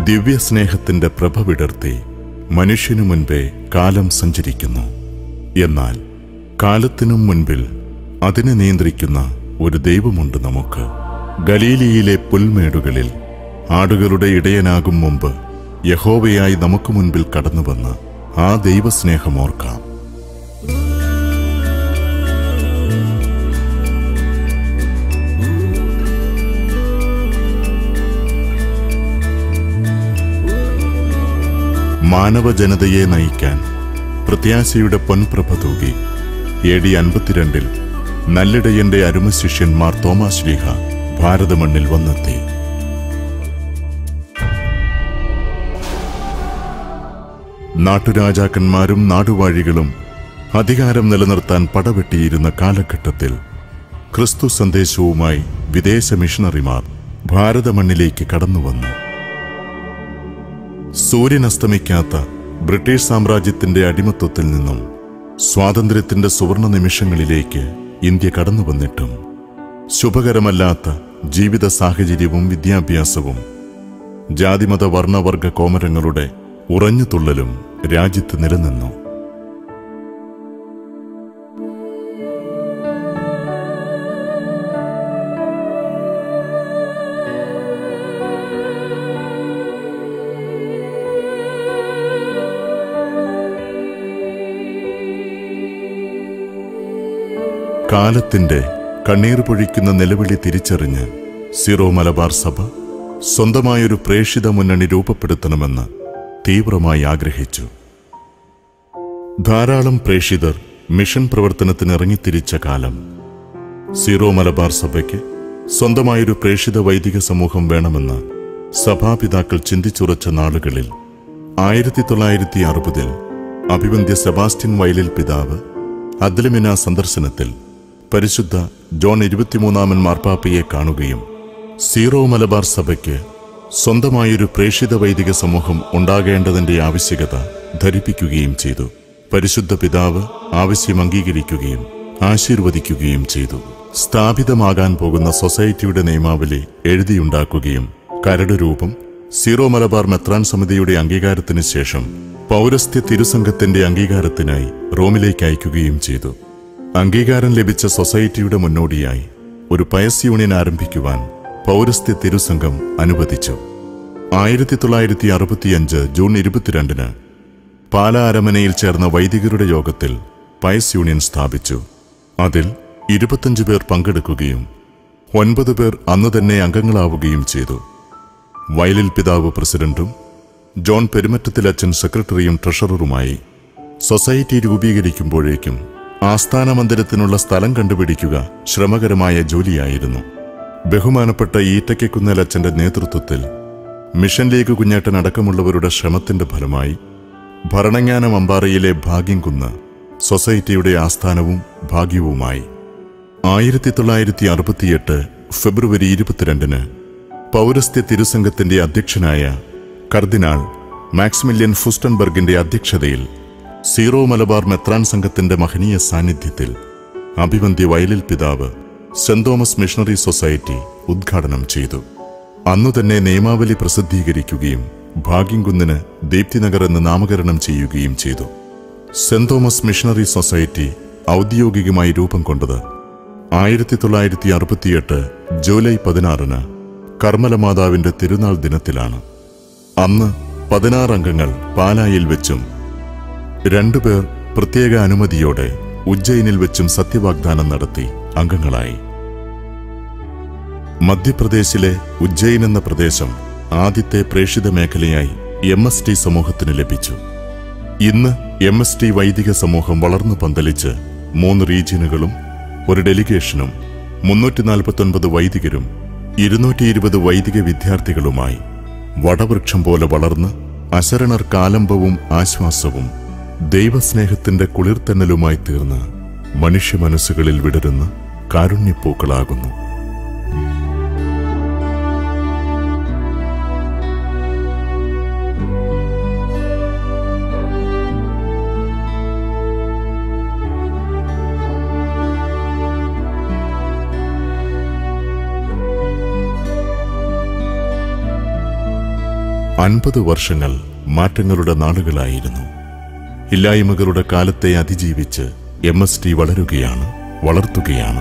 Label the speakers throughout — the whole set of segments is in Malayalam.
Speaker 1: ദിവ്യസ്നേഹത്തിന്റെ പ്രഭ വിടർത്തി മനുഷ്യനു മുൻപേ കാലം സഞ്ചരിക്കുന്നു എന്നാൽ കാലത്തിനും മുൻപിൽ അതിനെ നിയന്ത്രിക്കുന്ന ഒരു ദൈവമുണ്ട് നമുക്ക് ഗലീലിയിലെ പുൽമേടുകളിൽ ആടുകളുടെ ഇടയനാകും മുമ്പ് യഹോവയായി നമുക്ക് മുൻപിൽ കടന്നുവന്ന് ആ ദൈവസ്നേഹമോർക്കാം മാനവജനതയെ നയിക്കാൻ പ്രത്യാശയുടെ പൊൻപ്രഭ തൂകി എ ഡി അൻപത്തിരണ്ടിൽ നല്ലിടയന്റെ അരുമശിഷ്യന്മാർ തോമാസ് ലീഹ ഭാരതമണ്ണിൽ വന്നെത്തി നാട്ടുരാജാക്കന്മാരും നാടുവാഴികളും അധികാരം നിലനിർത്താൻ പടവെട്ടിയിരുന്ന കാലഘട്ടത്തിൽ ക്രിസ്തു സന്ദേശവുമായി വിദേശ മിഷണറിമാർ ഭാരതമണ്ണിലേക്ക് കടന്നുവന്നു സൂര്യൻ അസ്തമിക്കാത്ത ബ്രിട്ടീഷ് സാമ്രാജ്യത്തിന്റെ അടിമത്വത്തിൽ നിന്നും സ്വാതന്ത്ര്യത്തിന്റെ സുവർണ നിമിഷങ്ങളിലേക്ക് ഇന്ത്യ കടന്നു വന്നിട്ടും ശുഭകരമല്ലാത്ത ജീവിത സാഹചര്യവും വിദ്യാഭ്യാസവും ജാതിമത വർണ്ണവർഗ കോമരങ്ങളുടെ ഉറഞ്ഞുതുള്ളലും രാജ്യത്ത് നിലനിന്നു കാലത്തിന്റെ കണ്ണീർ പൊഴിക്കുന്ന നിലവിളി തിരിച്ചറിഞ്ഞ് സിറോ മലബാർ സഭ സ്വന്തമായൊരു പ്രേഷിത മുന്നണി രൂപപ്പെടുത്തണമെന്ന് തീവ്രമായി ആഗ്രഹിച്ചു ധാരാളം പ്രേഷിതർ മിഷൻ പ്രവർത്തനത്തിന് ഇറങ്ങിത്തിരിച്ച കാലം സീറോ മലബാർ സഭയ്ക്ക് സ്വന്തമായൊരു പ്രേഷിത വൈദിക സമൂഹം വേണമെന്ന് സഭാപിതാക്കൾ ചിന്തിച്ചുറച്ച നാളുകളിൽ ആയിരത്തി തൊള്ളായിരത്തി അറുപതിൽ അഭിവന്ദ്യ സെബാസ്റ്റ്യൻ വയലിൽ പിതാവ് അദ്ലമിന സന്ദർശനത്തിൽ പരിശുദ്ധ ജോൺ ഇരുപത്തിമൂന്നാമൻ മാർപ്പാപ്പയെ കാണുകയും സീറോ മലബാർ സഭയ്ക്ക് സ്വന്തമായൊരു പ്രേഷിത വൈദിക സമൂഹം ഉണ്ടാകേണ്ടതിന്റെ ആവശ്യകത ധരിപ്പിക്കുകയും ചെയ്തു പരിശുദ്ധ പിതാവ് ആവശ്യം അംഗീകരിക്കുകയും ആശീർവദിക്കുകയും ചെയ്തു സ്ഥാപിതമാകാൻ പോകുന്ന സൊസൈറ്റിയുടെ നിയമാവലി എഴുതിയുണ്ടാക്കുകയും കരട് രൂപം സീറോ മലബാർ മെത്രാൻ സമിതിയുടെ അംഗീകാരത്തിന് ശേഷം പൗരസ്ത്യ തിരുസംഘത്തിന്റെ അംഗീകാരത്തിനായി റോമിലേക്ക് അയക്കുകയും ചെയ്തു അംഗീകാരം ലഭിച്ച സൊസൈറ്റിയുടെ മുന്നോടിയായി ഒരു പയസ് യൂണിയൻ ആരംഭിക്കുവാൻ പൗരസ്ത്യ തിരുസംഘം അനുവദിച്ചു ആയിരത്തി തൊള്ളായിരത്തി അറുപത്തിയഞ്ച് ജൂൺ ഇരുപത്തിരണ്ടിന് പാലാ അരമനയിൽ ചേർന്ന വൈദികരുടെ യോഗത്തിൽ പയസ് യൂണിയൻ സ്ഥാപിച്ചു അതിൽ ഇരുപത്തഞ്ച് പേർ പങ്കെടുക്കുകയും ഒൻപത് പേർ അന്ന് തന്നെ അംഗങ്ങളാവുകയും ചെയ്തു വയലിൽ പിതാവ് പ്രസിഡന്റും ജോൺ പെരുമറ്റത്തിലച്ചൻ സെക്രട്ടറിയും ട്രഷററുമായി സൊസൈറ്റി രൂപീകരിക്കുമ്പോഴേക്കും ആസ്ഥാന മന്ദിരത്തിനുള്ള സ്ഥലം കണ്ടുപിടിക്കുക ശ്രമകരമായ ജോലിയായിരുന്നു ബഹുമാനപ്പെട്ട ഈറ്റയ്ക്കുന്നലച്ചന്റെ നേതൃത്വത്തിൽ മിഷൻ ലീഗ് കുഞ്ഞേട്ടൻ അടക്കമുള്ളവരുടെ ശ്രമത്തിന്റെ ഫലമായി ഭരണങ്ങാനം അമ്പാറയിലെ ഭാഗ്യംകുന്ന് സൊസൈറ്റിയുടെ ആസ്ഥാനവും ഭാഗ്യവുമായി ആയിരത്തി തൊള്ളായിരത്തി അറുപത്തിയെട്ട് ഫെബ്രുവരി ഇരുപത്തിരണ്ടിന് പൗരസ്ത്യ തിരുസംഘത്തിന്റെ അധ്യക്ഷനായ കർദിനാൾ മാക്സിമില്യൻ ഫുസ്റ്റൻബർഗിന്റെ അധ്യക്ഷതയിൽ സീറോ മലബാർ മെത്രാൻ സംഘത്തിന്റെ മഹനീയ സാന്നിധ്യത്തിൽ അഭിവന്ധ്യ വയലിൽ പിതാവ് സെന്റ് തോമസ് മിഷണറി സൊസൈറ്റി ഉദ്ഘാടനം ചെയ്തു അന്നു തന്നെ നിയമാവലി പ്രസിദ്ധീകരിക്കുകയും ഭാഗ്യംകുന്നിന് ദീപ്തിനഗർ എന്ന് നാമകരണം ചെയ്യുകയും ചെയ്തു സെന്റ് തോമസ് മിഷണറി സൊസൈറ്റി ഔദ്യോഗികമായി രൂപം കൊണ്ടത് ആയിരത്തി തൊള്ളായിരത്തി അറുപത്തിയെട്ട് ജൂലൈ പതിനാറിന് കർമ്മലമാതാവിന്റെ തിരുനാൾ ദിനത്തിലാണ് അന്ന് പതിനാറ് അംഗങ്ങൾ പാലായിൽ വെച്ചും രണ്ടുപേർ പ്രത്യേക അനുമതിയോടെ ഉജ്ജയിനിൽ വെച്ചും സത്യവാഗ്ദാനം നടത്തി അംഗങ്ങളായി മധ്യപ്രദേശിലെ ഉജ്ജയിൻ എന്ന പ്രദേശം ആദ്യത്തെ പ്രേഷിത മേഖലയായി എം എസ് ടി സമൂഹത്തിന് ലഭിച്ചു ഇന്ന് എം എസ് ടി വൈദിക സമൂഹം വളർന്നു പന്തലിച്ച് മൂന്ന് റീജിയനുകളും ഒരു ഡെലിഗേഷനും മുന്നൂറ്റി നാൽപ്പത്തൊൻപത് വൈദികരും ഇരുന്നൂറ്റി ഇരുപത് വൈദിക വിദ്യാർത്ഥികളുമായി വടവൃക്ഷം പോലെ വളർന്ന് അശരണർക്ക് ആലംബവും ആശ്വാസവും ദൈവസ്നേഹത്തിന്റെ കുളിർത്തന്നലുമായി തീർന്ന് മനുഷ്യ മനസ്സുകളിൽ വിടരുന്ന കാരുണ്യപ്പൂക്കളാകുന്നു അൻപത് വർഷങ്ങൾ മാറ്റങ്ങളുടെ നാളുകളായിരുന്നു ഇല്ലായ്മകളുടെ കാലത്തെ അതിജീവിച്ച് എം എസ് ടി വളരുകയാണ് വളർത്തുകയാണ്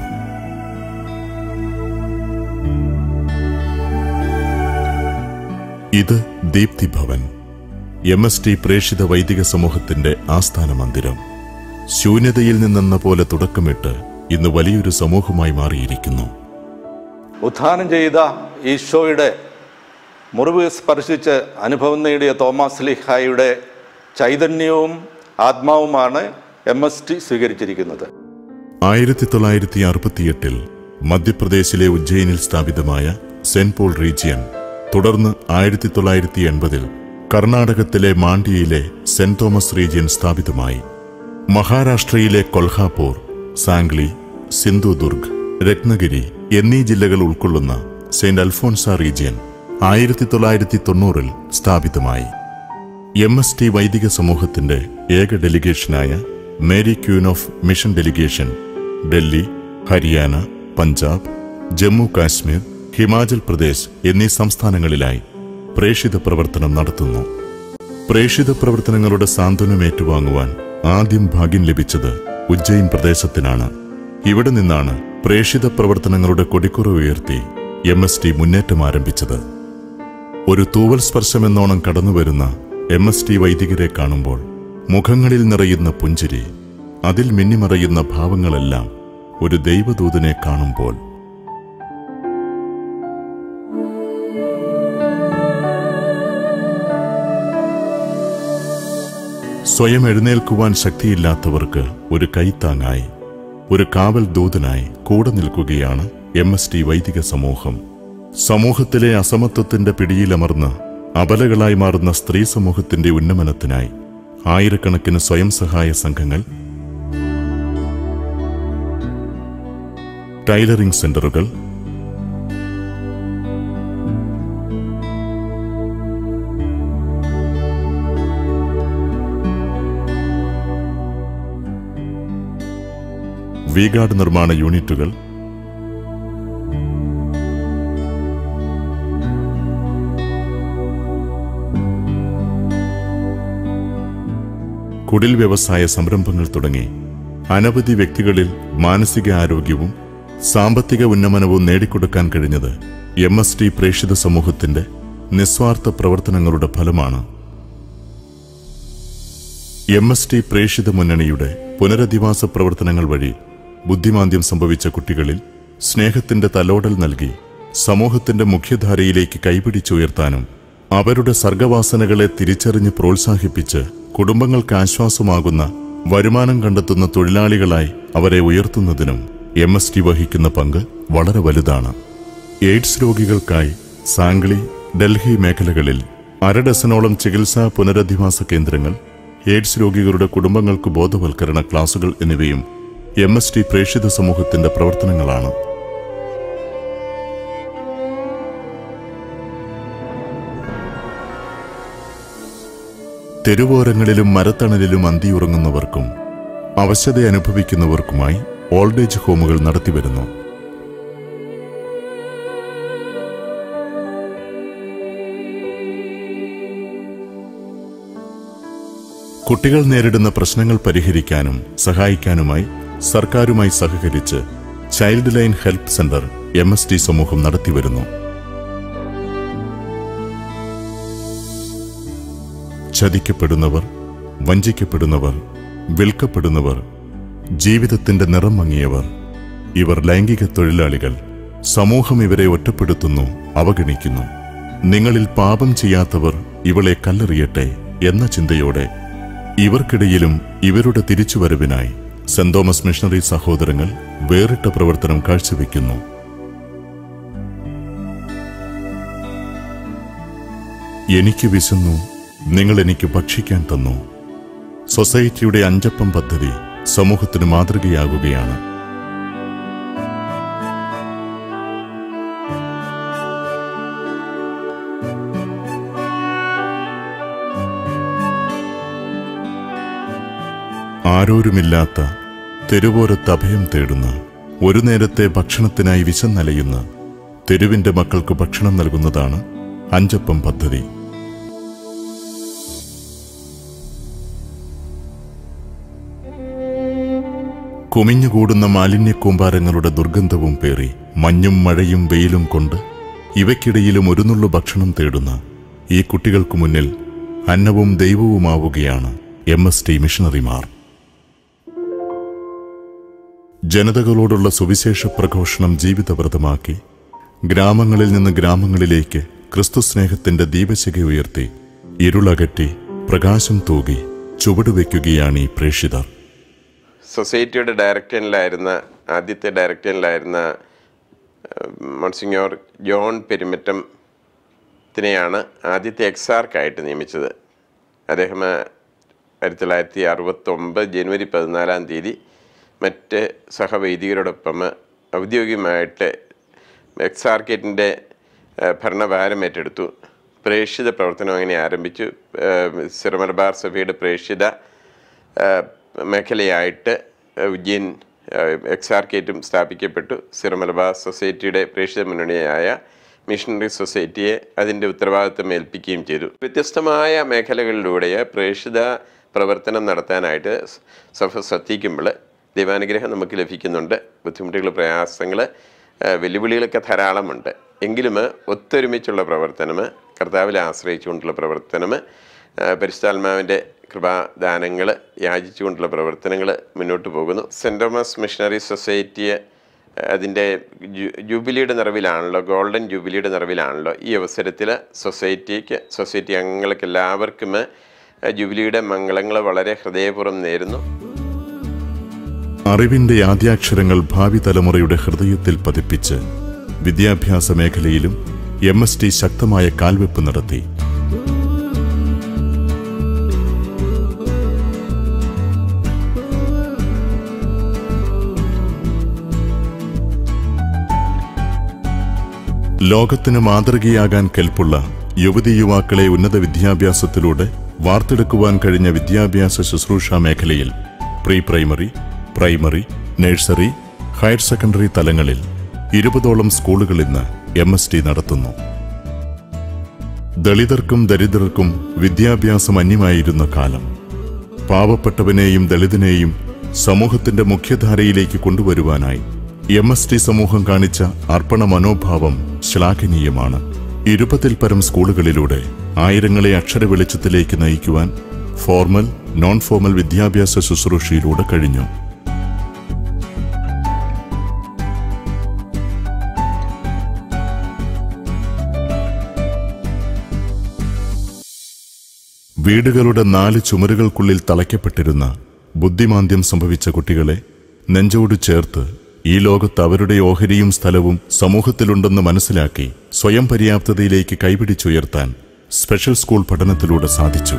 Speaker 1: ഇത് Deepti Bhavan M S T പ്രേക്ഷിത വൈദിക സമൂഹത്തിന്റെ ആസ്ഥാന മന്ദിരം ശൂന്യതയിൽ നിന്നെന്ന പോലെ തുടക്കമിട്ട് ഇന്ന് വലിയൊരു സമൂഹമായി മാറിയിരിക്കുന്നു
Speaker 2: ഉത്ഥാനം ചെയ്ത ഈശോയുടെ മുറിവ് സ്പർശിച്ച് അനുഭവം നേടിയ തോമസ് ലിഹായുടെ ചൈതന്യവും ആത്മാവുമാണ് എം എസ് ടി സ്വീകരിച്ചിരിക്കുന്നത്
Speaker 1: ആയിരത്തി തൊള്ളായിരത്തി അറുപത്തിയെട്ടിൽ മധ്യപ്രദേശിലെ ഉജ്ജയിനിൽ സ്ഥാപിതമായ സെന്റ് പോൾ റീജിയൻ തുടർന്ന് ആയിരത്തി തൊള്ളായിരത്തി എൺപതിൽ കർണാടകത്തിലെ മാണ്ഡ്യയിലെ സെന്റ് തോമസ് റീജിയൻ സ്ഥാപിതമായി മഹാരാഷ്ട്രയിലെ കൊൽഹാപൂർ സാംഗ്ലി സിന്ധുദുർഗ് രത്നഗിരി എന്നീ ജില്ലകൾ ഉൾക്കൊള്ളുന്ന സെന്റ് അൽഫോൻസ റീജിയൻ ആയിരത്തി തൊള്ളായിരത്തി തൊണ്ണൂറിൽ സ്ഥാപിതമായി എം എസ് ടി വൈദിക സമൂഹത്തിന്റെ ഏക ഡെലിഗേഷനായ Mary Queen of Mission delegation Delhi Haryana Punjab Jammu Kashmir Himachal Pradesh എന്നീ സംസ്ഥാനങ്ങളിലായി പ്രേഷിത പ്രവർത്തനം നടത്തുന്നു പ്രേഷിത പ്രവർത്തനങ്ങളുടെ സാന്ത്വനം ഏറ്റുവാങ്ങുവാൻ ആദ്യം ഭാഗ്യം ലഭിച്ചത് ഉജ്ജയിൻ പ്രദേശത്തിനാണ് ഇവിടെ നിന്നാണ് പ്രേഷിത പ്രവർത്തനങ്ങളുടെ കൊടിക്കുറ ഉയർത്തി എം എസ് ടി മുന്നേറ്റം ആരംഭിച്ചത് ഒരു തൂവൽ സ്പർശമെന്നോണം കടന്നുവരുന്ന എം എസ് ടി വൈദികരെ കാണുമ്പോൾ മുഖങ്ങളിൽ നിറയുന്ന പുഞ്ചിരി അതിൽ മിന്നിമറയുന്ന ഭാവങ്ങളെല്ലാം ഒരു ദൈവദൂതനെ കാണുമ്പോൾ സ്വയം എഴുന്നേൽക്കുവാൻ ശക്തിയില്ലാത്തവർക്ക് ഒരു കൈത്താങ്ങായി ഒരു കാവൽ ദൂതനായി കൂടെ നിൽക്കുകയാണ് എം എസ് ടി വൈദിക സമൂഹം സമൂഹത്തിലെ അസമത്വത്തിന്റെ പിടിയിലമർന്ന് അബലകളായി മാറുന്ന സ്ത്രീ സമൂഹത്തിന്റെ ഉന്നമനത്തിനായി ആയിരക്കണക്കിന് സ്വയം സഹായ സംഘങ്ങൾ ടൈലറിംഗ് സെന്ററുകൾ വീഗാർഡ് നിർമ്മാണ യൂണിറ്റുകൾ കുടിൽ വ്യവസായ സംരംഭങ്ങൾ തുടങ്ങി അനവധി വ്യക്തികളിൽ മാനസിക ആരോഗ്യവും സാമ്പത്തിക ഉന്നമനവും നേടിക്കൊടുക്കാൻ കഴിഞ്ഞത് എം എസ് ടി പ്രേക്ഷിത സമൂഹത്തിന്റെ നിസ്വാർത്ഥ പ്രവർത്തനങ്ങളുടെ ഫലമാണ് എം എസ് ടി പ്രേക്ഷിത മുന്നണിയുടെ പുനരധിവാസ പ്രവർത്തനങ്ങൾ വഴി ബുദ്ധിമാന്ദ്യം സംഭവിച്ച കുട്ടികളിൽ സ്നേഹത്തിന്റെ തലോടൽ നൽകി സമൂഹത്തിന്റെ മുഖ്യധാരയിലേക്ക് കൈപിടിച്ചുയർത്താനും അവരുടെ സർഗവാസനകളെ തിരിച്ചറിഞ്ഞ് പ്രോത്സാഹിപ്പിച്ച് കുടുംബങ്ങൾക്ക് ആശ്വാസമാകുന്ന വരുമാനം കണ്ടെത്തുന്ന തൊഴിലാളികളായി അവരെ ഉയർത്തുന്നതിനും എം എസ് ടി വഹിക്കുന്ന പങ്ക് വളരെ വലുതാണ് എയ്ഡ്സ് രോഗികൾക്കായി സാംഗ്ലി ഡൽഹി മേഖലകളിൽ അര ഡസനോളം ചികിത്സാ പുനരധിവാസ കേന്ദ്രങ്ങൾ എയ്ഡ്സ് രോഗികളുടെ കുടുംബങ്ങൾക്ക് ബോധവൽക്കരണ ക്ലാസുകൾ എന്നിവയും എം എസ് ടി പ്രേക്ഷിത സമൂഹത്തിന്റെ പ്രവർത്തനങ്ങളാണ് തെരുവോരങ്ങളിലും മരത്തണലിലും അന്തിയുറങ്ങുന്നവർക്കും അവശത അനുഭവിക്കുന്നവർക്കുമായി ഓൾഡ് ഏജ് ഹോമുകൾ നടത്തിവരുന്നു കുട്ടികൾ നേരിടുന്ന പ്രശ്നങ്ങൾ പരിഹരിക്കാനും സഹായിക്കാനുമായി സർക്കാരുമായി സഹകരിച്ച് child line help centre M S T സമൂഹം നടത്തിവരുന്നു ചതിക്കപ്പെടുന്നവർ വഞ്ചിക്കപ്പെടുന്നവർ വിൽക്കപ്പെടുന്നവർ ജീവിതത്തിന്റെ നിറം മങ്ങിയവർ ഇവർ ലൈംഗിക തൊഴിലാളികൾ സമൂഹം ഇവരെ ഒറ്റപ്പെടുത്തുന്നു അവഗണിക്കുന്നു നിങ്ങളിൽ പാപം ചെയ്യാത്തവർ ഇവളെ കല്ലെറിയട്ടെ എന്ന ചിന്തയോടെ ഇവർക്കിടയിലും ഇവരുടെ തിരിച്ചുവരവിനായി സെന്റ് തോമസ് മിഷണറി സഹോദരങ്ങൾ വേറിട്ട പ്രവർത്തനം കാഴ്ചവെക്കുന്നു എനിക്ക് വിശന്നു നിങ്ങൾ എനിക്ക് ഭക്ഷിക്കാൻ തന്നു സൊസൈറ്റിയുടെ അഞ്ചപ്പം പദ്ധതി സമൂഹത്തിന് മാതൃകയാകുകയാണ് ആരോരുമില്ലാത്ത തെരുവോരത്ത് അഭയം തേടുന്ന ഒരു നേരത്തെ ഭക്ഷണത്തിനായി വിശന്നലയുന്ന തെരുവിന്റെ മക്കൾക്ക് ഭക്ഷണം നൽകുന്നതാണ് അഞ്ചപ്പം പദ്ധതി കുമിഞ്ഞുകൂടുന്ന മാലിന്യക്കൂമ്പാരങ്ങളുടെ ദുർഗന്ധവും പേറി മഞ്ഞും മഴയും വെയിലും കൊണ്ട് ഇവയ്ക്കിടയിലും ഒരു നുള്ളു ഭക്ഷണം തേടുന്ന ഈ കുട്ടികൾക്കു മുന്നിൽ അന്നവും ദൈവവുമാവുകയാണ് എം എസ് ടി മിഷണറിമാർ ജനതകളോടുള്ള സുവിശേഷ പ്രഘോഷണം ജീവിതവ്രതമാക്കി ഗ്രാമങ്ങളിൽ നിന്ന് ഗ്രാമങ്ങളിലേക്ക് ക്രിസ്തുസ്നേഹത്തിന്റെ ദീപശിഖ ഉയർത്തി ഇരുളകറ്റി പ്രകാശം തൂകി ചുവടുവെക്കുകയാണ് ഈ പ്രേഷിതർ
Speaker 3: സൊസൈറ്റിയുടെ ഡയറക്ടറിലായിരുന്ന ആദ്യത്തെ ഡയറക്ടറിലായിരുന്ന മോൺസിഞ്ഞോർ ജോൺ പെരുമറ്റത്തിനെയാണ് ആദ്യത്തെ എക്സാർക്കായിട്ട് നിയമിച്ചത് അദ്ദേഹം ആയിരത്തി തൊള്ളായിരത്തി അറുപത്തൊമ്പത് ജനുവരി പതിനാലാം തീയതി മറ്റ് സഹവൈദികരോടൊപ്പം ഔദ്യോഗികമായിട്ട് എക്സാർക്കേറ്റിൻ്റെ ഭരണഭാരം ഏറ്റെടുത്തു പ്രേക്ഷിത പ്രവർത്തനം അങ്ങനെ ആരംഭിച്ചു സിറമലബാർ സഭയുടെ പ്രേക്ഷിത മേഖലയായിട്ട് ഉജ്ജയിൻ എക്സാർക്കേറ്റും സ്ഥാപിക്കപ്പെട്ടു സിറമലബാർ സൊസൈറ്റിയുടെ പ്രേക്ഷിത മുന്നണിയായ മിഷണറി സൊസൈറ്റിയെ അതിൻ്റെ ഉത്തരവാദിത്വം ഏൽപ്പിക്കുകയും ചെയ്തു വ്യത്യസ്തമായ മേഖലകളിലൂടെ പ്രേക്ഷിത പ്രവർത്തനം നടത്താനായിട്ട് സഭ ശ്രദ്ധിക്കുമ്പോൾ ദൈവാനുഗ്രഹം നമുക്ക് ലഭിക്കുന്നുണ്ട് ബുദ്ധിമുട്ടുകൾ പ്രയാസങ്ങൾ വെല്ലുവിളികളൊക്കെ ധാരാളമുണ്ട് എങ്കിലും ഒത്തൊരുമിച്ചുള്ള പ്രവർത്തനം കർത്താവിലെ ആശ്രയിച്ചുകൊണ്ടുള്ള പ്രവർത്തനം പരിശുദ്ധാത്മാവിൻ്റെ കൃപാദാനങ്ങൾ യാചിച്ചുകൊണ്ടുള്ള പ്രവർത്തനങ്ങൾ മുന്നോട്ട് പോകുന്നു സെൻറ് തോമസ് മിഷണറി സൊസൈറ്റിയെ അതിൻ്റെ ജൂബിലിയുടെ നിറവിലാണല്ലോ ഗോൾഡൻ ജൂബിലിയുടെ നിറവിലാണല്ലോ ഈ അവസരത്തിൽ സൊസൈറ്റിക്ക് സൊസൈറ്റി അംഗങ്ങൾക്ക് എല്ലാവർക്കും ജൂബിലിയുടെ മംഗളങ്ങൾ വളരെ ഹൃദയപൂർവ്വം നേരുന്നു
Speaker 1: അറിവിന്റെ ആദ്യാക്ഷരങ്ങൾ ഭാവി തലമുറയുടെ ഹൃദയത്തിൽ പതിപ്പിച്ച് വിദ്യാഭ്യാസ മേഖലയിലും എം എസ് ടി ശക്തമായ കാൽവെപ്പ് നടത്തി ലോകത്തിന് മാതൃകയാകാൻ കെൽപ്പുള്ള യുവതി യുവാക്കളെ ഉന്നത വിദ്യാഭ്യാസത്തിലൂടെ വാർത്തെടുക്കുവാൻ കഴിഞ്ഞ വിദ്യാഭ്യാസ ശുശ്രൂഷ മേഖലയിൽ pre primary primary nursery higher secondary തലങ്ങളിൽ ഇരുപതോളം സ്കൂളുകൾ ഇന്ന് എം എസ് ടി നടത്തുന്നു ദളിതർക്കും ദരിദ്രർക്കും വിദ്യാഭ്യാസം അന്യമായിരുന്ന കാലം പാവപ്പെട്ടവനെയും ദളിതനെയും സമൂഹത്തിന്റെ മുഖ്യധാരയിലേക്ക് കൊണ്ടുവരുവാനായി എം എസ് ടി സമൂഹം കാണിച്ച അർപ്പണ മനോഭാവം ശ്ലാഘനീയമാണ് ഇരുപതിൽ പരം സ്കൂളുകളിലൂടെ ആയിരങ്ങളെ അക്ഷര വെളിച്ചത്തിലേക്ക് നയിക്കുവാൻ ഫോർമൽ നോൺ ഫോർമൽ വിദ്യാഭ്യാസ ശുശ്രൂഷയിലൂടെ കഴിഞ്ഞു വീടുകളുടെ നാല് ചുമരുകൾക്കുള്ളിൽ തളയ്ക്കപ്പെട്ടിരുന്ന ബുദ്ധിമാന്ദ്യം സംഭവിച്ച കുട്ടികളെ നെഞ്ചോട് ചേർത്ത് ഈ ലോകത്ത് അവരുടെ ഓഹരിയും സ്ഥലവും സമൂഹത്തിലുണ്ടെന്ന് മനസ്സിലാക്കി സ്വയം പര്യാപ്തതയിലേക്ക് കൈപിടിച്ചുയർത്താൻ സ്പെഷ്യൽ സ്കൂൾ പഠനത്തിലൂടെ സാധിച്ചു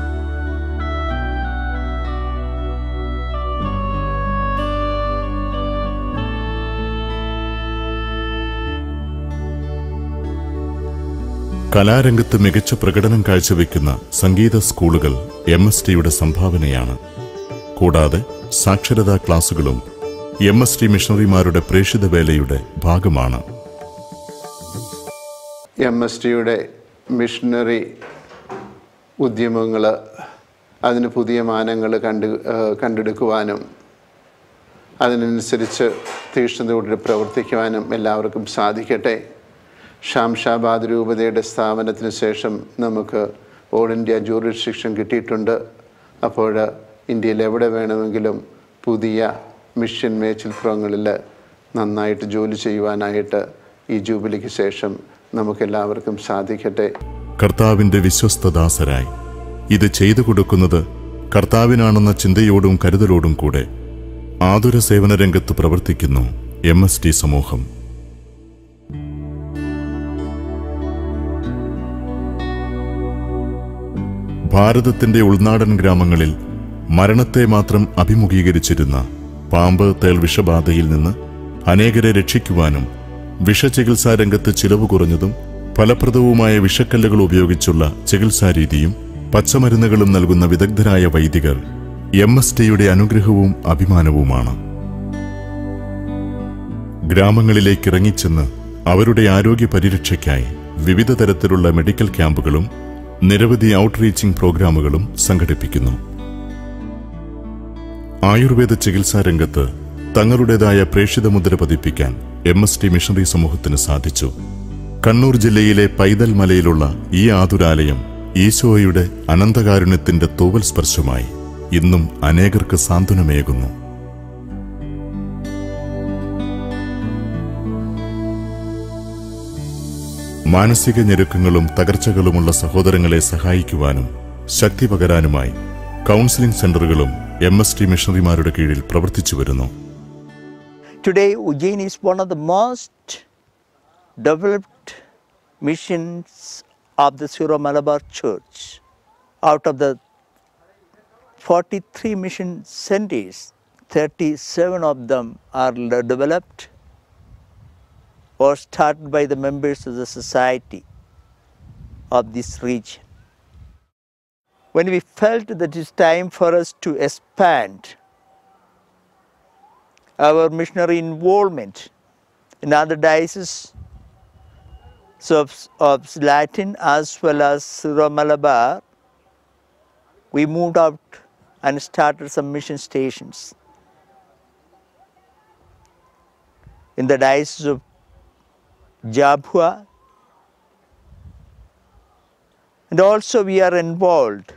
Speaker 1: കലാരംഗത്ത് മികച്ച പ്രകടനം കാഴ്ചവെക്കുന്ന സംഗീത സ്കൂളുകൾ എം എസ് ടിയുടെ സംഭാവനയാണ് കൂടാതെ സാക്ഷരതാ ക്ലാസുകളും എം എസ് ടി മിഷണറിമാരുടെ പ്രേക്ഷിത വേലയുടെ ഭാഗമാണ്
Speaker 4: എം എസ് ടിയുടെ മിഷണറി ഉദ്യമങ്ങൾ അതിന് പുതിയ മാനങ്ങൾ കണ്ട് ഏഹ് കണ്ടെടുക്കുവാനും അതിനനുസരിച്ച് തീക്ഷ്ണതയോടെ പ്രവർത്തിക്കുവാനും എല്ലാവർക്കും സാധിക്കട്ടെ ഷാംഷാബാദ് രൂപതയുടെ സ്ഥാപനത്തിന് ശേഷം നമുക്ക് ഓൾ ഇന്ത്യ ജൂറിസ്ഡിക്ഷൻ കിട്ടിയിട്ടുണ്ട് അപ്പോൾ ഇന്ത്യയിൽ എവിടെ വേണമെങ്കിലും പുതിയ മിഷൻ മേച്ചിൽപ്പുറങ്ങളിൽ നന്നായിട്ട് ജോലി ചെയ്യുവാനായിട്ട് ഈ ജൂബിലിക്ക് ശേഷം നമുക്കെല്ലാവർക്കും സാധിക്കട്ടെ
Speaker 1: കർത്താവിന്റെ വിശ്വസ്തദാസരായി ഇത് ചെയ്തു കൊടുക്കുന്നത് കർത്താവിനാണെന്ന ചിന്തയോടും കരുതലോടും കൂടെ ആതുര സേവന രംഗത്ത് പ്രവർത്തിക്കുന്നു എം എസ് ടി സമൂഹം ഭാരതത്തിന്റെ ഉൾനാടൻ ഗ്രാമങ്ങളിൽ മരണത്തെ മാത്രം അഭിമുഖീകരിച്ചിരുന്ന പാമ്പ് തേൾ വിഷബാധയിൽ നിന്ന് അനേകരെ രക്ഷിക്കുവാനും വിഷചികിത്സാ രംഗത്ത് ചിലവ് കുറഞ്ഞതും ഫലപ്രദവുമായ വിഷക്കല്ലുകൾ ഉപയോഗിച്ചുള്ള ചികിത്സാരീതിയും പച്ചമരുന്നുകളും നൽകുന്ന വിദഗ്ധരായ വൈദികർ എം എസ് ടിയുടെ അനുഗ്രഹവും അഭിമാനവുമാണ് ഗ്രാമങ്ങളിലേക്ക് ഇറങ്ങിച്ചെന്ന് അവരുടെ ആരോഗ്യ പരിരക്ഷയ്ക്കായി വിവിധ തരത്തിലുള്ള മെഡിക്കൽ ക്യാമ്പുകളും നിരവധി ഔട്ട്റീച്ചിംഗ് പ്രോഗ്രാമുകളും സംഘടിപ്പിക്കുന്നു ആയുർവേദ ചികിത്സാ രംഗത്ത് തങ്ങളുടേതായ പ്രേക്ഷിത മുദ്ര പതിപ്പിക്കാൻ എം എസ് ടി മിഷണറി സമൂഹത്തിന് സാധിച്ചു കണ്ണൂർ ജില്ലയിലെ പൈതൽ മലയിലുള്ള ഈ ആതുരാലയം ഈശോയുടെ അനന്തകാരുണ്യത്തിന്റെ തൂവൽ സ്പർശമായി ഇന്നും അനേകർക്ക് സാന്ത്വനമേകുന്നു മാനസിക ഞെരുക്കങ്ങളും തകർച്ചകളുമുള്ള സഹോദരങ്ങളെ സഹായിക്കുവാനും ശക്തി പകരാനുമായി കൗൺസിലിംഗ് സെന്ററുകളും എം എസ് ടി മിഷണറിമാരുടെ കീഴിൽ പ്രവർത്തിച്ചു വരുന്നു
Speaker 5: Today, Ujjain is one of the most developed missions of the Syro Malabar Church. Out of the 43 mission centers, 37 of them are le- developed or started by the members of the society of this region. When we felt that it's time for us to expand our missionary involvement in other dioceses so of, of Latin as well as Syro Malabar, we moved out and started some mission stations. In the diocese of Jabhua, and also we are involved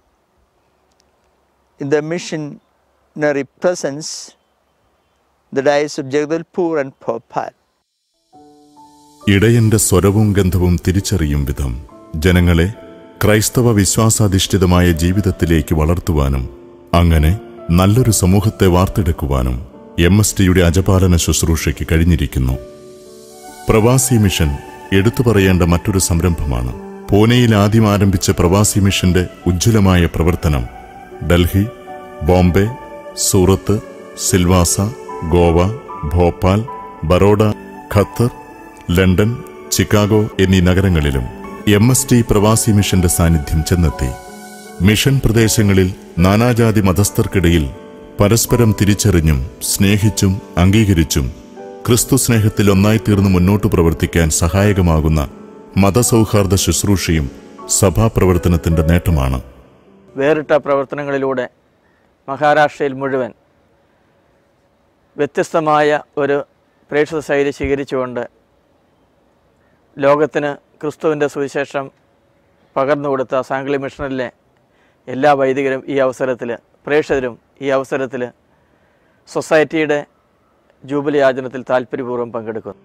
Speaker 5: in the missionary presence the diocese of Jagdalpur and Bhopal.
Speaker 1: ഇടയന്റെ സ്വരവും ഗന്ധവും തിരിച്ചറിയും വിധം ജനങ്ങളെ ക്രൈസ്തവ വിശ്വാസാധിഷ്ഠിതമായ ജീവിതത്തിലേക്ക് വളർത്തുവാനും അങ്ങനെ നല്ലൊരു സമൂഹത്തെ വാർത്തെടുക്കുവാനും എം എസ് ടിയുടെ അജപാലന ശുശ്രൂഷയ്ക്ക് കഴിഞ്ഞിരിക്കുന്നു പ്രവാസി മിഷൻ എടുത്തു പറയേണ്ട മറ്റൊരു സംരംഭമാണ് പൂനെയിൽ ആദ്യം ആരംഭിച്ച പ്രവാസി മിഷന്റെ ഉജ്ജ്വലമായ പ്രവർത്തനം Delhi Bombay Surat Silvassa Goa Bhopal Baroda Qatar London Chicago എന്നീ നഗരങ്ങളിലും എം എസ് ടി പ്രവാസി മിഷന്റെ സാന്നിധ്യം ചെന്നെത്തി മിഷൻ പ്രദേശങ്ങളിൽ നാനാജാതി മതസ്ഥർക്കിടയിൽ പരസ്പരം തിരിച്ചറിഞ്ഞും സ്നേഹിച്ചും അംഗീകരിച്ചും ക്രിസ്തു സ്നേഹത്തിൽ ഒന്നായിത്തീർന്ന് മുന്നോട്ടു പ്രവർത്തിക്കാൻ സഹായകമാകുന്ന മതസൗഹാർദ്ദ ശുശ്രൂഷയും സഭാപ്രവർത്തനത്തിന്റെ നേട്ടമാണ്
Speaker 6: വേറിട്ട പ്രവർത്തനങ്ങളിലൂടെ മഹാരാഷ്ട്രയിൽ മുഴുവൻ വ്യത്യസ്തമായ ഒരു പ്രേക്ഷിത ശൈലി സ്വീകരിച്ചുകൊണ്ട് ലോകത്തിന് ക്രിസ്തുവിൻ്റെ സുവിശേഷം പകർന്നു കൊടുത്ത സാംഗ്ലി മിഷണറിലെ എല്ലാ വൈദികരും ഈ അവസരത്തിൽ പ്രേക്ഷകരും ഈ അവസരത്തിൽ സൊസൈറ്റിയുടെ ജൂബിലി ആചരണത്തിൽ താല്പര്യപൂർവ്വം പങ്കെടുക്കുന്നു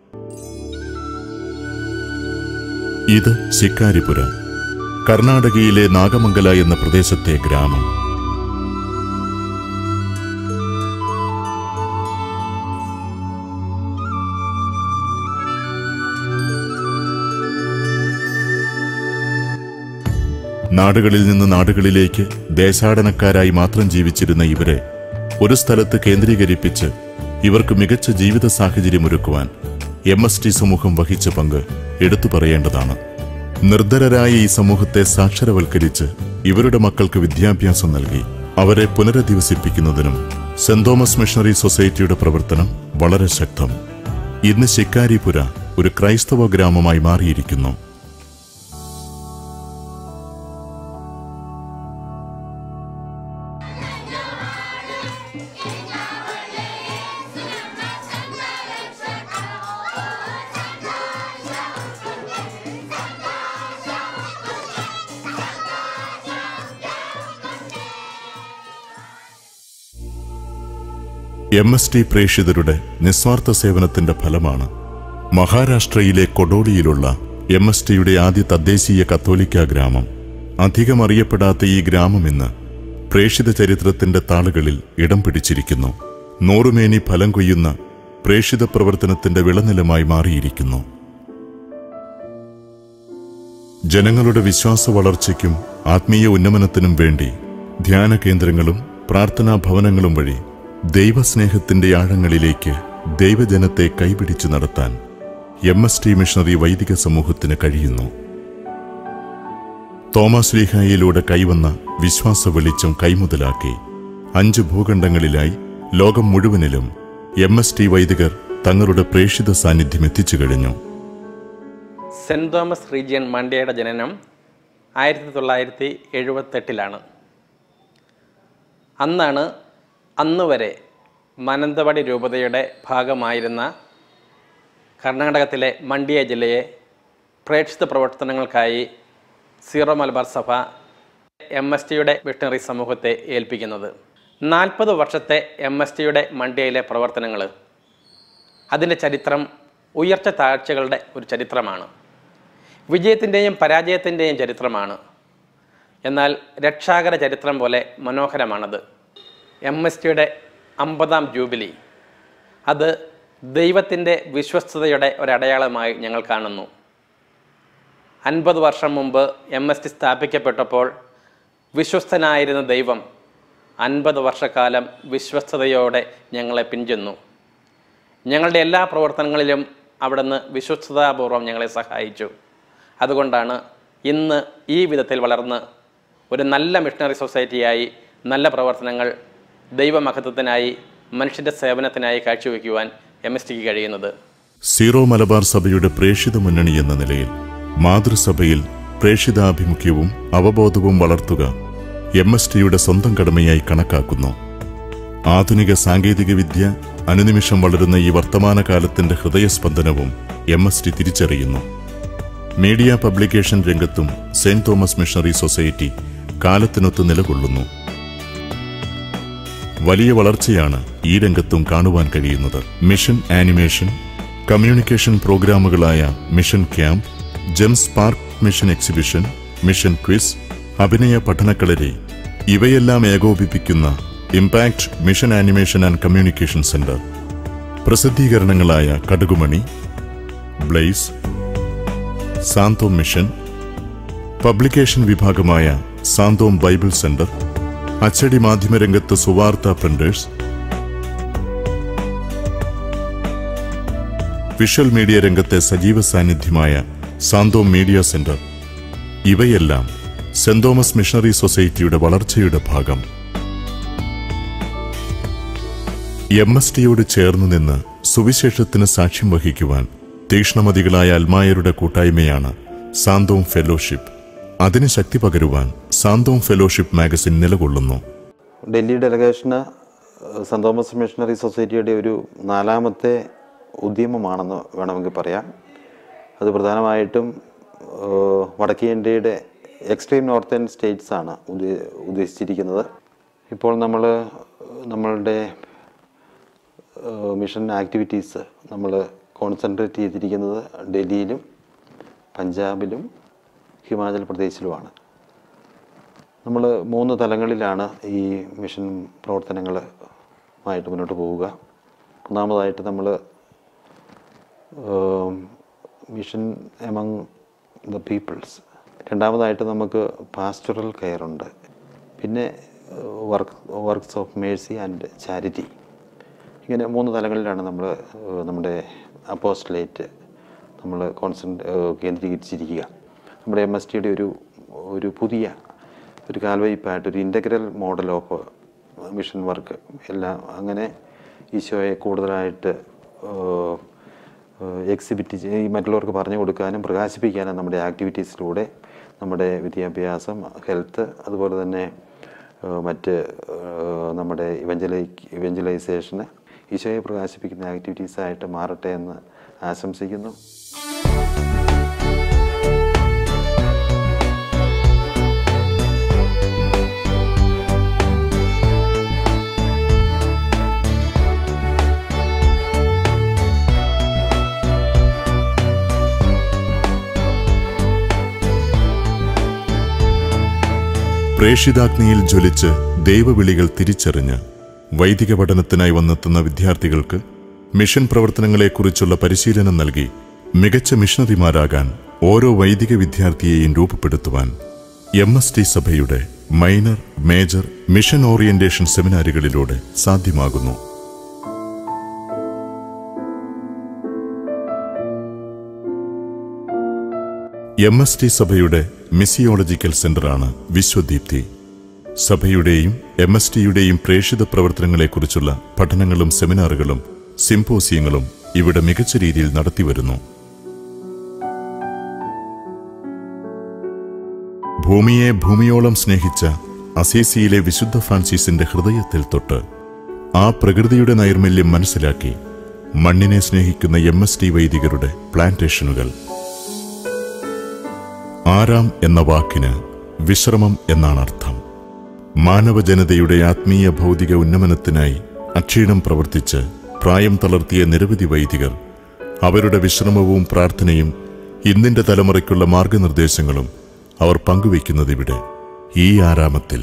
Speaker 1: ഇത് ശിക്കാരിപുര കർണാടകയിലെ നാഗമംഗല എന്ന പ്രദേശത്തെ ഗ്രാമം നാടുകളിൽ നിന്ന് നാടുകളിലേക്ക് ദേശാടനക്കാരായി മാത്രം ജീവിച്ചിരുന്ന ഇവരെ ഒരു സ്ഥലത്ത് കേന്ദ്രീകരിപ്പിച്ച് ഇവർക്ക് മികച്ച ജീവിത സാഹചര്യം ഒരുക്കുവാൻ എം എസ് ടി സമൂഹം വഹിച്ച പങ്ക് എടുത്തു പറയേണ്ടതാണ് നിർധരരായ ഈ സമൂഹത്തെ സാക്ഷരവൽക്കരിച്ച് ഇവരുടെ മക്കൾക്ക് വിദ്യാഭ്യാസം നൽകി അവരെ പുനരധിവസിപ്പിക്കുന്നതിനും സെന്റ് തോമസ് മിഷണറി സൊസൈറ്റിയുടെ പ്രവർത്തനം വളരെ ശക്തം ഇന്ന് ശിക്കാരിപുര ഒരു ക്രൈസ്തവ ഗ്രാമമായി മാറിയിരിക്കുന്നു എം എസ് ടി പ്രേക്ഷിതരുടെ നിസ്വാർത്ഥ സേവനത്തിന്റെ ഫലമാണ് മഹാരാഷ്ട്രയിലെ കൊഡോളിയിലുള്ള എം എസ് ടിയുടെ ആദ്യ തദ്ദേശീയ കത്തോലിക്ക ഗ്രാമം അധികം അറിയപ്പെടാത്ത ഈ ഗ്രാമം ഇന്ന് പ്രേക്ഷിത ചരിത്രത്തിന്റെ താളുകളിൽ ഇടം പിടിച്ചിരിക്കുന്നു നൂറുമേനി ഫലം കൊയ്യുന്ന പ്രേക്ഷിത പ്രവർത്തനത്തിന്റെ വിളനിലമായി മാറിയിരിക്കുന്നു ജനങ്ങളുടെ വിശ്വാസ വളർച്ചയ്ക്കും ആത്മീയ ഉന്നമനത്തിനും വേണ്ടി ധ്യാന കേന്ദ്രങ്ങളും പ്രാർത്ഥനാ ഭവനങ്ങളും വഴി ദൈവസ്നേഹത്തിന്റെ ആഴങ്ങളിലേക്ക് ദൈവജനത്തെ കൈപിടിച്ചു നടത്താൻ എം എസ് ടി മിഷണറി വൈദിക സമൂഹത്തിന് കഴിയുന്നു തോമസ് ലീഹായിലൂടെ കൈവന്ന വിശ്വാസ വെളിച്ചം കൈമുതലാക്കി അഞ്ച് ഭൂഖണ്ഡങ്ങളിലായി ലോകം മുഴുവനിലും എം എസ് ടി വൈദികർ തങ്ങളുടെ പ്രേക്ഷിത സാന്നിധ്യം എത്തിച്ചു കഴിഞ്ഞു
Speaker 7: സെൻറ് തോമസ് റീജിയൻ മണ്ഡ്യയുടെ ജനനം ആയിരത്തി തൊള്ളായിരത്തി എഴുപത്തെട്ടിലാണ് അന്നാണ് അന്ന് വരെ മാനന്തവാടി രൂപതയുടെ ഭാഗമായിരുന്ന കർണാടകത്തിലെ മണ്ഡ്യ ജില്ലയെ പ്രേക്ഷിത പ്രവർത്തനങ്ങൾക്കായി സീറോ മലബാർ സഭ എം എസ് ടിയുടെ മിഷണറി സമൂഹത്തെ ഏൽപ്പിക്കുന്നത് നാൽപ്പത് വർഷത്തെ എം എസ് ടിയുടെ മണ്ഡ്യയിലെ പ്രവർത്തനങ്ങൾ അതിൻ്റെ ചരിത്രം ഉയർച്ച താഴ്ചകളുടെ ഒരു ചരിത്രമാണ് വിജയത്തിൻ്റെയും പരാജയത്തിൻ്റെയും ചരിത്രമാണ് എന്നാൽ രക്ഷാകര ചരിത്രം പോലെ മനോഹരമാണത് എം എസ് ടിയുടെ അമ്പതാം ജൂബിലി അത് ദൈവത്തിൻ്റെ വിശ്വസ്തതയുടെ ഒരടയാളമായി ഞങ്ങൾ കാണുന്നു അൻപത് വർഷം മുമ്പ് എം എസ് ടി സ്ഥാപിക്കപ്പെട്ടപ്പോൾ വിശ്വസ്തനായിരുന്ന ദൈവം അൻപത് വർഷക്കാലം വിശ്വസ്തതയോടെ ഞങ്ങളെ പിൻചെന്നു ഞങ്ങളുടെ എല്ലാ പ്രവർത്തനങ്ങളിലും അവിടുന്ന് വിശ്വസ്തതാപൂർവം ഞങ്ങളെ സഹായിച്ചു അതുകൊണ്ടാണ് ഇന്ന് ഈ വിധത്തിൽ വളർന്ന് ഒരു നല്ല മിഷണറി സൊസൈറ്റിയായി നല്ല പ്രവർത്തനങ്ങൾ ദൈവമഹത്വത്തിനായി മനുഷ്യൻ്റെ സേവനത്തിനായി കാഴ്ചവെക്കുവാൻ എം എസ് ടിക്ക് കഴിയുന്നത്
Speaker 1: സീറോ മലബാർ സഭയുടെ പ്രേഷിത മുന്നണി എന്ന നിലയിൽ മാതൃസഭയിൽ പ്രേഷിതാഭിമുഖ്യവും അവബോധവും വളർത്തുക എം എസ് ടിയുടെ സ്വന്തം കടമയായി കണക്കാക്കുന്നു ആധുനിക സാങ്കേതികവിദ്യ അനുനിമിഷം വളരുന്ന ഈ വർത്തമാനകാലത്തിന്റെ ഹൃദയസ്പന്ദനവും എം എസ് ടി തിരിച്ചറിയുന്നു മീഡിയ പബ്ലിക്കേഷൻ രംഗത്തും സെന്റ് തോമസ് മിഷണറി സൊസൈറ്റി കാലത്തിനൊത്ത് നിലകൊള്ളുന്നു വലിയ വളർച്ചയാണ് ഈ രംഗത്തും കാണുവാൻ കഴിയുന്നത് മിഷൻ ആനിമേഷൻ കമ്മ്യൂണിക്കേഷൻ പ്രോഗ്രാമുകളായ mission camp gems park mission exhibition mission quiz അഭിനയ പഠനക്കളരി ഇവയെല്ലാം ഏകോപിപ്പിക്കുന്ന impact mission animation and communication centre പ്രസിദ്ധീകരണങ്ങളായ കടുകുമണി ബ്ലേസ് സാന്തോം മിഷൻ പബ്ലിക്കേഷൻ വിഭാഗമായ സാന്തോം ബൈബിൾ സെന്റർ അച്ചടി മാധ്യമരംഗത്ത് സുവാർത്ത പ്രിന്റേഴ്സ് വിഷ്വൽ മീഡിയ രംഗത്തെ സജീവ സാന്നിധ്യമായ സാന്തോം മീഡിയ സെന്റർ ഇവയെല്ലാം സെന്റ് തോമസ് മിഷണറി സൊസൈറ്റിയുടെ വളർച്ചയുടെ ഭാഗം എം എസ് ടിയോട് ചേർന്ന് നിന്ന് സുവിശേഷത്തിന് സാക്ഷ്യം വഹിക്കുവാൻ തീക്ഷ്ണമതികളായ അൽമായരുടെ കൂട്ടായ്മയാണ് സാന്തോം ഫെലോഷിപ്പ് അതിന് ശക്തി പകരുവാൻ സാന്തോം ഫെലോഷിപ്പ് മാഗസിൻ നിലകൊള്ളുന്നു
Speaker 8: ഡൽഹി ഡെലഗേഷന് സെൻറ് തോമസ് മിഷണറി സൊസൈറ്റിയുടെ ഒരു നാലാമത്തെ ഉദ്യമമാണെന്ന് വേണമെങ്കിൽ പറയാം അത് പ്രധാനമായിട്ടും ഏഹ്, വടക്കേ ഇന്ത്യയുടെ എക്സ്ട്രീം നോർത്തേൺ സ്റ്റേറ്റ്സ് ആണ് ഉദ്ദേ- ഉദ്ദേശിച്ചിരിക്കുന്നത് ഇപ്പോൾ നമ്മൾ നമ്മളുടെ ഏഹ്, മിഷൻ ആക്ടിവിറ്റീസ് നമ്മൾ കോൺസെൻട്രേറ്റ് ചെയ്തിരിക്കുന്നത് ഡൽഹിയിലും പഞ്ചാബിലും ഹിമാചൽ പ്രദേശിലുമാണ് നമ്മൾ മൂന്ന് തലങ്ങളിലാണ് ഈ മിഷൻ പ്രവർത്തനങ്ങളുമായിട്ട് മുന്നോട്ട് പോവുക ഒന്നാമതായിട്ട് നമ്മൾ മിഷൻ എമംഗ് ദ പീപ്പിൾസ് രണ്ടാമതായിട്ട് നമുക്ക് പാസ്റ്ററൽ കെയർ ഉണ്ട് പിന്നെ work works of mercy and charity ഇങ്ങനെ മൂന്ന് തലങ്ങളിലാണ് നമ്മൾ നമ്മുടെ അപ്പോസ്റ്റലേറ്റ് നമ്മൾ കോൺസെൻട്രേ കേന്ദ്രീകരിച്ചിരിക്കുക നമ്മുടെ എം എസ് ടിയുടെ ഒരു ഒരു പുതിയ ഒരു കാൽവയ്പായിട്ട് ഒരു integral model of mission work എല്ലാം അങ്ങനെ ഈശോയെ കൂടുതലായിട്ട് എക്സിബിറ്റ് ചെയ്ത് മറ്റുള്ളവർക്ക് പറഞ്ഞു കൊടുക്കാനും പ്രകാശിപ്പിക്കാനും നമ്മുടെ ആക്ടിവിറ്റീസിലൂടെ നമ്മുടെ വിദ്യാഭ്യാസം ഹെൽത്ത് അതുപോലെ തന്നെ ഏഹ് മറ്റ് ഏഹ് നമ്മുടെ ഇവഞ്ചലൈ ഇവഞ്ചലൈസേഷന് ഈശോയെ പ്രകാശിപ്പിക്കുന്ന ആക്ടിവിറ്റീസായിട്ട് മാറട്ടെ എന്ന് ആശംസിക്കുന്നു
Speaker 1: പ്രേഷിതാഗ്നിയിൽ ജ്വലിച്ച് ദൈവവിളികൾ തിരിച്ചറിഞ്ഞ് വൈദിക പഠനത്തിനായി വന്നെത്തുന്ന വിദ്യാർത്ഥികൾക്ക് മിഷൻ പ്രവർത്തനങ്ങളെക്കുറിച്ചുള്ള പരിശീലനം നൽകി മികച്ച മിഷണറിമാരാകാൻ ഓരോ വൈദിക വിദ്യാർത്ഥിയെയും രൂപപ്പെടുത്തുവാൻ എം എസ് ടി സഭയുടെ മൈനർ മേജർ മിഷൻ ഓറിയന്റേഷൻ സെമിനാറുകളിലൂടെ സാധ്യമാകുന്നു എം എസ് ടി സഭയുടെ മിസിയോളജിക്കൽ സെന്ററാണ് വിശ്വദീപ്തി സഭയുടെയും എം എസ് ടിയുടെയും പ്രേക്ഷിത പ്രവർത്തനങ്ങളെക്കുറിച്ചുള്ള പഠനങ്ങളും സെമിനാറുകളും സിംപോസിയങ്ങളും ഇവിടെ മികച്ച രീതിയിൽ നടത്തിവരുന്നു ഭൂമിയെ ഭൂമിയോളം സ്നേഹിച്ച അസീസിയിലെ വിശുദ്ധ ഫ്രാൻസിസിന്റെ ഹൃദയത്തിൽ തൊട്ട് ആ പ്രകൃതിയുടെ നൈർമല്യം മനസ്സിലാക്കി മണ്ണിനെ സ്നേഹിക്കുന്ന എം എസ് ടി വൈദികരുടെ പ്ലാന്റേഷനുകൾ ആരാം എന്ന വാക്കിന് വിശ്രമം എന്നാണ് അർത്ഥം മാനവജനതയുടെ ആത്മീയ ഭൗതിക ഉന്നമനത്തിനായി അക്ഷീണം പ്രവർത്തിച്ച് പ്രായം തളർത്തിയ നിരവധി വൈദികർ അവരുടെ വിശ്രമവും പ്രാർത്ഥനയും ഇന്നിന്റെ തലമുറയ്ക്കുള്ള മാർഗനിർദ്ദേശങ്ങളും അവർ പങ്കുവയ്ക്കുന്നതിവിടെ ഈ ആരാമത്തിൽ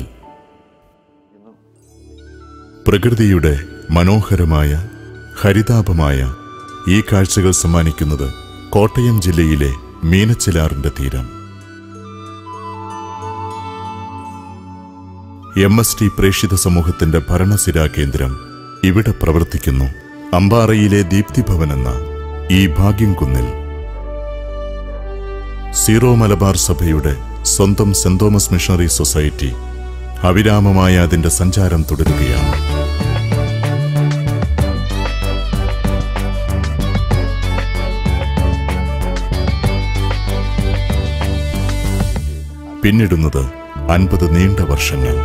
Speaker 1: പ്രകൃതിയുടെ മനോഹരമായ ഹരിതാഭമായ ഈ കാഴ്ചകൾ സമ്മാനിക്കുന്നത് കോട്ടയം ജില്ലയിലെ മീനച്ചിലാറിന്റെ തീരം എം എസ് ടി പ്രേക്ഷിത സമൂഹത്തിന്റെ ഭരണസിരാ കേന്ദ്രം ഇവിടെ പ്രവർത്തിക്കുന്നു അമ്പാറയിലെ ദീപ്തിഭവൻ എന്ന ഈ ഭാഗ്യം കുന്നിൽ സീറോ മലബാർ സഭയുടെ സ്വന്തം സെന്റ് തോമസ് മിഷണറി സൊസൈറ്റി അവിരാമമായ അതിന്റെ സഞ്ചാരം തുടരുകയാണ് പിന്നിടുന്നത് അൻപത് നീണ്ട വർഷങ്ങൾ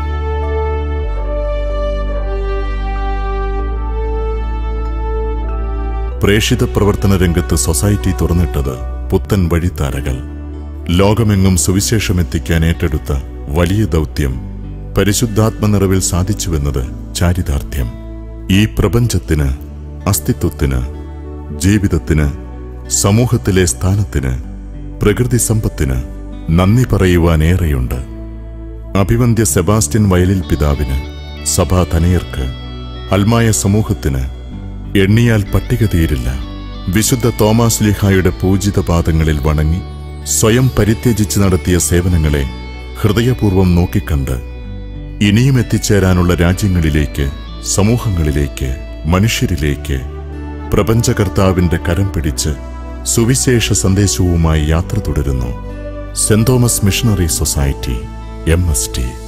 Speaker 1: പ്രേഷിത പ്രവർത്തന രംഗത്ത് സൊസൈറ്റി തുറന്നിട്ടത് പുത്തൻ വഴിത്താരകൾ ലോകമെങ്ങും സുവിശേഷമെത്തിക്കാൻ ഏറ്റെടുത്ത വലിയ ദൗത്യം പരിശുദ്ധാത്മ നിറവിൽ സാധിച്ചുവെന്നത് ചാരിതാർത്ഥ്യം ഈ പ്രപഞ്ചത്തിന് അസ്തിത്വത്തിന് ജീവിതത്തിന് സമൂഹത്തിലെ സ്ഥാനത്തിന് പ്രകൃതി സമ്പത്തിന് നന്ദി പറയുവാനേറെയുണ്ട് അഭിവന്ദ്യ സെബാസ്റ്റ്യൻ വയലിൽ പിതാവിന് സഭാ തനയർക്ക് അൽമായ സമൂഹത്തിന് എണ്ണിയാൽ പട്ടിക തീരില്ല വിശുദ്ധ തോമാസ് ലിഹായുടെ പൂജിത പാദങ്ങളിൽ വണങ്ങി സ്വയം പരിത്യജിച്ച് നടത്തിയ സേവനങ്ങളെ ഹൃദയപൂർവ്വം നോക്കിക്കണ്ട് ഇനിയും എത്തിച്ചേരാനുള്ള രാജ്യങ്ങളിലേക്ക് സമൂഹങ്ങളിലേക്ക് മനുഷ്യരിലേക്ക് പ്രപഞ്ചകർത്താവിന്റെ കരം പിടിച്ച് സുവിശേഷ സന്ദേശവുമായി യാത്ര തുടരുന്നു Saint Thomas Missionary Society M S T